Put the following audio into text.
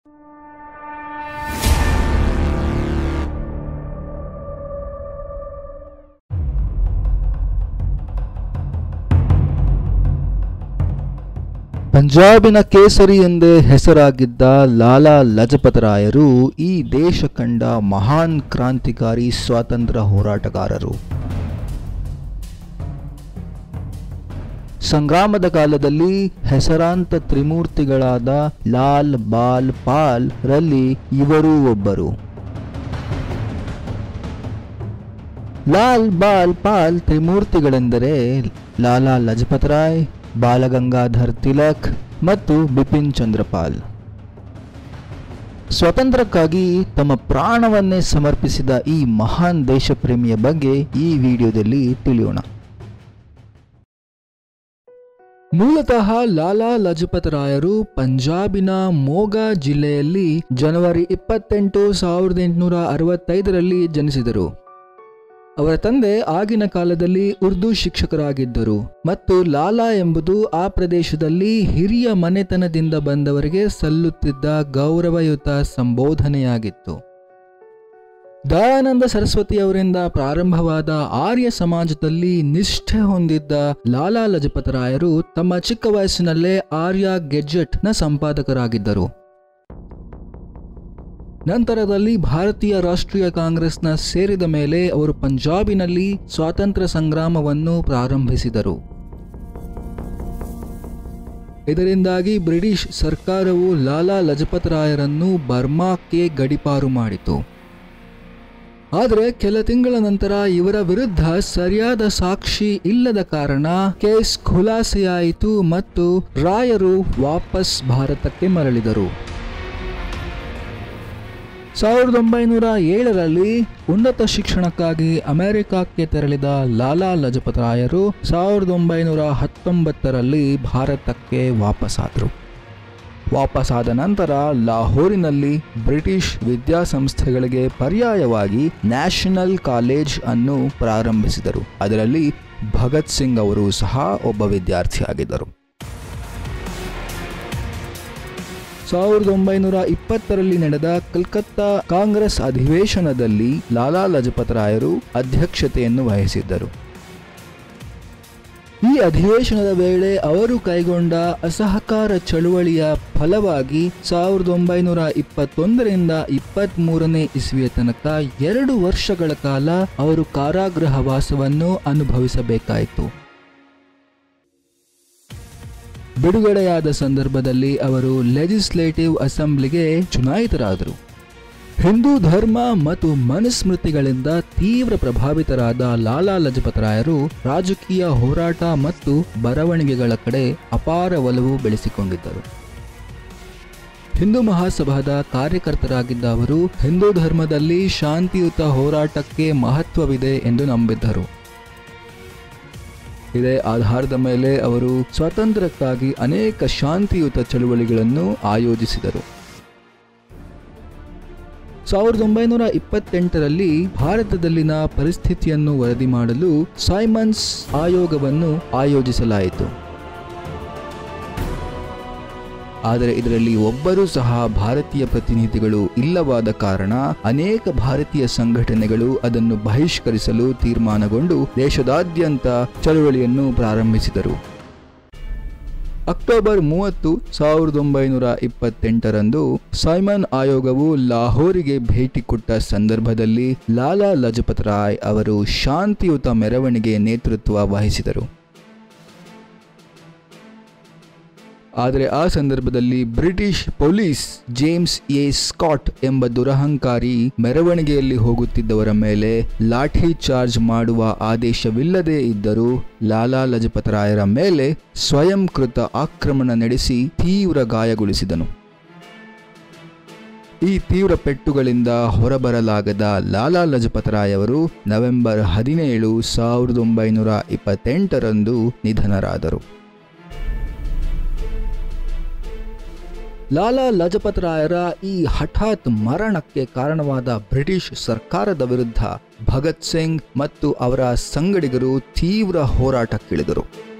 ಪಂಜಾಬಿನ ಕೇಸರಿ ಎಂದೇ ಹೆಸರಾಗಿದ್ದ ಲಾಲಾ ಲಜಪತರಾಯರು ಈ ದೇಶ ಕಂಡ ಮಹಾನ್ ಕ್ರಾಂತಿಕಾರಿ ಸ್ವಾತಂತ್ರ್ಯ ಹೋರಾಟಗಾರರು ಸಂಗ್ರಾಮದ ಕಾಲದಲ್ಲಿ ಹೆಸರಾಂತ ತ್ರಿಮೂರ್ತಿಗಳಾದ ಲಾಲ್ ಬಾಲ್ ಪಾಲ್ ರಲ್ಲಿ ಇವರೂ ಒಬ್ಬರು ಲಾಲ್ ಬಾಲ್ ಪಾಲ್ ತ್ರಿಮೂರ್ತಿಗಳೆಂದರೆ ಲಾಲಾ ಲಜಪತರಾಯ್ ಬಾಲಗಂಗಾಧರ್ ತಿಲಕ್ ಮತ್ತು ಬಿಪಿನ್ ಚಂದ್ರಪಾಲ್ ಸ್ವಾತಂತ್ರ್ಯಕ್ಕಾಗಿ ತಮ್ಮ ಪ್ರಾಣವನ್ನೇ ಸಮರ್ಪಿಸಿದ ಈ ಮಹಾನ್ ದೇಶಪ್ರೇಮಿಯ ಬಗ್ಗೆ ಈ ವಿಡಿಯೋದಲ್ಲಿ ತಿಳಿಯೋಣ ಮೂಲತಃ ಲಾಲಾ ಲಜಪತ್ ರಾಯರು ಪಂಜಾಬಿನ ಮೋಗಾ ಜಿಲ್ಲೆಯಲ್ಲಿ ಜನವರಿ ಇಪ್ಪತ್ತೆಂಟು ಸಾವಿರದ ಎಂಟುನೂರ ಅರವತ್ತೈದರಲ್ಲಿ ಜನಿಸಿದರು ಅವರ ತಂದೆ ಆಗಿನ ಕಾಲದಲ್ಲಿ ಉರ್ದು ಶಿಕ್ಷಕರಾಗಿದ್ದರು ಮತ್ತು ಲಾಲಾ ಎಂಬುದು ಆ ಪ್ರದೇಶದಲ್ಲಿ ಹಿರಿಯ ಮನೆತನದಿಂದ ಬಂದವರಿಗೆ ಸಲ್ಲುತ್ತಿದ್ದ ಗೌರವಯುತ ಸಂಬೋಧನೆಯಾಗಿತ್ತು ದಯಾನಂದ ಸರಸ್ವತಿ ಅವರಿಂದ ಪ್ರಾರಂಭವಾದ ಆರ್ಯ ಸಮಾಜದಲ್ಲಿ ನಿಷ್ಠೆ ಹೊಂದಿದ್ದ ಲಾಲಾ ಲಜಪತ್ ರಾಯರು ತಮ್ಮ ಚಿಕ್ಕ ವಯಸ್ಸಿನಲ್ಲೇ ಆರ್ಯ ಗೆಜೆಟ್ ನ ಸಂಪಾದಕರಾಗಿದ್ದರು ನಂತರದಲ್ಲಿ ಭಾರತೀಯ ರಾಷ್ಟ್ರೀಯ ಕಾಂಗ್ರೆಸ್ನ ಸೇರಿದ ಮೇಲೆ ಅವರು ಪಂಜಾಬಿನಲ್ಲಿ ಸ್ವಾತಂತ್ರ್ಯ ಸಂಗ್ರಾಮವನ್ನು ಪ್ರಾರಂಭಿಸಿದರು ಇದರಿಂದಾಗಿ ಬ್ರಿಟಿಷ್ ಸರ್ಕಾರವು ಲಾಲಾ ಲಜಪತ್ ರಾಯರನ್ನು ಬರ್ಮಾಕ್ಕೆ ಗಡಿಪಾರು ಮಾಡಿತು ಆದರೆ ಕೆಲ ತಿಂಗಳ ನಂತರ ಇವರ ವಿರುದ್ಧ ಸರಿಯಾದ ಸಾಕ್ಷಿ ಇಲ್ಲದ ಕಾರಣ ಕೇಸ್ ಖುಲಾಸೆಯಾಯಿತು ಮತ್ತು ರಾಯರು ವಾಪಸ್ ಭಾರತಕ್ಕೆ ಮರಳಿದರು ಸಾವಿರದ ಒಂಬೈನೂರ ಏಳರಲ್ಲಿ ಉನ್ನತ ಶಿಕ್ಷಣಕ್ಕಾಗಿ ಅಮೆರಿಕಕ್ಕೆ ತೆರಳಿದ ಲಾಲಾ ಲಜಪತ್ ರಾಯರು ಸಾವಿರದ ಒಂಬೈನೂರ ಹತ್ತೊಂಬತ್ತರಲ್ಲಿ ಭಾರತಕ್ಕೆ ವಾಪಸ್ಸಾದರು ವಾಪಸ್ಸಾದ ನಂತರ ಲಾಹೋರಿನಲ್ಲಿ ಬ್ರಿಟಿಷ್ ವಿದ್ಯಾಸಂಸ್ಥೆಗಳಿಗೆ ಪರ್ಯಾಯವಾಗಿ ನ್ಯಾಷನಲ್ ಕಾಲೇಜ್ ಅನ್ನು ಪ್ರಾರಂಭಿಸಿದರು ಅದರಲ್ಲಿ ಭಗತ್ ಸಿಂಗ್ ಅವರು ಸಹ ಒಬ್ಬ ವಿದ್ಯಾರ್ಥಿಯಾಗಿದ್ದರು ಸಾವಿರದ ಒಂಬೈನೂರ ಇಪ್ಪತ್ತರಲ್ಲಿ ನಡೆದ ಕಲ್ಕತ್ತಾ ಕಾಂಗ್ರೆಸ್ ಅಧಿವೇಶನದಲ್ಲಿ ಲಾಲಾ ಲಜಪತ್ ರಾಯರು ಅಧ್ಯಕ್ಷತೆಯನ್ನು ವಹಿಸಿದ್ದರು ಈ ಅಧಿವೇಶನದ ವೇಳೆ ಅವರು ಕೈಗೊಂಡ ಅಸಹಕಾರ ಚಳುವಳಿಯ ಫಲವಾಗಿ ಸಾವಿರದ ಒಂಬೈನೂರ ಇಪ್ಪತ್ತೊಂದರಿಂದ ಇಪ್ಪತ್ತ್ ಮೂರನೇ ಇಸ್ವಿಯ ತನಕ ಎರಡು ವರ್ಷಗಳ ಕಾಲ ಅವರು ಕಾರಾಗೃಹ ವಾಸವನ್ನು ಅನುಭವಿಸಬೇಕಾಯಿತು ಬಿಡುಗಡೆಯಾದ ಸಂದರ್ಭದಲ್ಲಿ ಅವರು ಲೆಜಿಸ್ಲೇಟಿವ್ ಅಸೆಂಬ್ಲಿಗೆ ಚುನಾಯಿತರಾದರು ಹಿಂದೂ ಧರ್ಮ ಮತ್ತು ಮನುಸ್ಮೃತಿಗಳಿಂದ ತೀವ್ರ ಪ್ರಭಾವಿತರಾದ ಲಾಲಾ ಲಜಪತ್ ರಾಯರು ರಾಜಕೀಯ ಹೋರಾಟ ಮತ್ತು ಬರವಣಿಗೆಗಳ ಕಡೆ ಅಪಾರ ಒಲವು ಬೆಳೆಸಿಕೊಂಡಿದ್ದರು ಹಿಂದೂ ಮಹಾಸಭಾದ ಕಾರ್ಯಕರ್ತರಾಗಿದ್ದ ಅವರು ಹಿಂದೂ ಧರ್ಮದಲ್ಲಿ ಶಾಂತಿಯುತ ಹೋರಾಟಕ್ಕೆ ಮಹತ್ವವಿದೆ ಎಂದು ನಂಬಿದ್ದರು ಇದೇ ಆಧಾರದ ಮೇಲೆ ಅವರು ಸ್ವಾತಂತ್ರ್ಯಕ್ಕಾಗಿ ಅನೇಕ ಶಾಂತಿಯುತ ಚಳುವಳಿಗಳನ್ನು ಆಯೋಜಿಸಿದರು ಸಾವಿರದ ಒಂಬೈನೂರ ಇಪ್ಪತ್ತೆಂಟರಲ್ಲಿ ಭಾರತದಲ್ಲಿನ ಪರಿಸ್ಥಿತಿಯನ್ನು ವರದಿ ಮಾಡಲು ಸೈಮನ್ಸ್ ಆಯೋಗವನ್ನು ಆಯೋಜಿಸಲಾಯಿತು ಆದರೆ ಇದರಲ್ಲಿ ಒಬ್ಬರೂ ಸಹ ಭಾರತೀಯ ಪ್ರತಿನಿಧಿಗಳು ಇಲ್ಲವಾದ ಕಾರಣ ಅನೇಕ ಭಾರತೀಯ ಸಂಘಟನೆಗಳು ಅದನ್ನು ಬಹಿಷ್ಕರಿಸಲು ತೀರ್ಮಾನಗೊಂಡು ದೇಶದಾದ್ಯಂತ ಚಳುವಳಿಯನ್ನು ಪ್ರಾರಂಭಿಸಿದರು ಅಕ್ಟೋಬರ್ ಮೂವತ್ತು ಸಾವಿರದ ಒಂಬೈನೂರ ಇಪ್ಪತ್ತೆಂಟರಂದು ಸೈಮನ್ ಆಯೋಗವು ಲಾಹೋರಿಗೆ ಭೇಟಿ ಕೊಟ್ಟ ಸಂದರ್ಭದಲ್ಲಿ ಲಾಲಾ ಲಜಪತ್ ರಾಯ್ ಅವರು ಶಾಂತಿಯುತ ಮೆರವಣಿಗೆ ನೇತೃತ್ವ ವಹಿಸಿದರು ಆದರೆ ಆ ಸಂದರ್ಭದಲ್ಲಿ British police James A Scott ಎಂಬ ದುರಹಂಕಾರಿ ಮೆರವಣಿಗೆಯಲ್ಲಿ ಹೋಗುತ್ತಿದ್ದವರ ಮೇಲೆ ಲಾಠಿ ಚಾರ್ಜ್ ಮಾಡುವ ಆದೇಶವಿಲ್ಲದೇ ಇದ್ದರೂ ಲಾಲಾ ಲಜಪತ್ ರಾಯರ ಮೇಲೆ ಸ್ವಯಂಕೃತ ಆಕ್ರಮಣ ನಡೆಸಿ ತೀವ್ರ ಗಾಯಗೊಳಿಸಿದನು ಈ ತೀವ್ರ ಪೆಟ್ಟುಗಳಿಂದ ಹೊರಬರಲಾಗದ ಲಾಲಾ ಲಜಪತ್ ರಾಯ್ ಅವರು ನವೆಂಬರ್ ಹದಿನೇಳು ಸಾವಿರದ ಒಂಬೈನೂರ ಇಪ್ಪತ್ತೆಂಟರಂದು ನಿಧನರಾದರು ಲಾಲಾ ಲಜಪತ್ ರಾಯರ ಈ ಹಠಾತ್ ಮರಣಕ್ಕೆ ಕಾರಣವಾದ ಬ್ರಿಟಿಷ್ ಸರ್ಕಾರದ ವಿರುದ್ಧ ಭಗತ್ ಸಿಂಗ್ ಮತ್ತು ಅವರ ಸಂಗಡಿಗರು ತೀವ್ರ ಹೋರಾಟಕ್ಕಿಳಿದರು